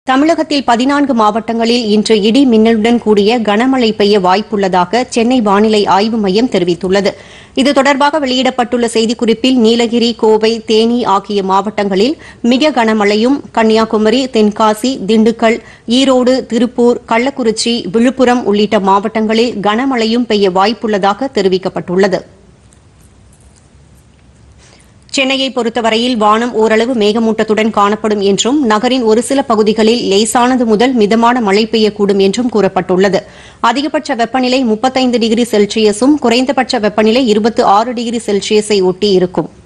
தமிழகத்தில் பதினான்கு மாவட்டங்களில் இன்று இடி மின்னலுடன் கூடிய கனமழை பெய்ய வாய்ப்புள்ளதாக சென்னை வானிலை ஆய்வு மையம் தெரிவித்துள்ளது இது தொடர்பாக வெளியிடப்பட்டுள்ள செய்திக்குறிப்பில் நீலகிரி கோவை தேனி ஆகிய மாவட்டங்களில் மிக கனமழையும் கன்னியாகுமரி தென்காசி திண்டுக்கல் ஈரோடு திருப்பூர் கள்ளக்குறிச்சி விழுப்புரம் உள்ளிட்ட மாவட்டங்களில் கனமழையும் பெய்ய வாய்ப்புள்ளதாக தெரிவிக்கப்பட்டுள்ளது சென்னையை பொறுத்தவரையில் வானம் ஓரளவு மேகமூட்டத்துடன் காணப்படும் என்றும் நகரின் ஒரு சில பகுதிகளில் லேசானது முதல் மிதமான மழை பெய்யக்கூடும் என்றும் கூறப்பட்டுள்ளது அதிகபட்ச வெப்பநிலை முப்பத்தைந்து டிகிரி செல்சியஸும் குறைந்தபட்ச வெப்பநிலை இருபத்தி ஆறு டிகிரி செல்சியஸை ஒட்டி இருக்கும்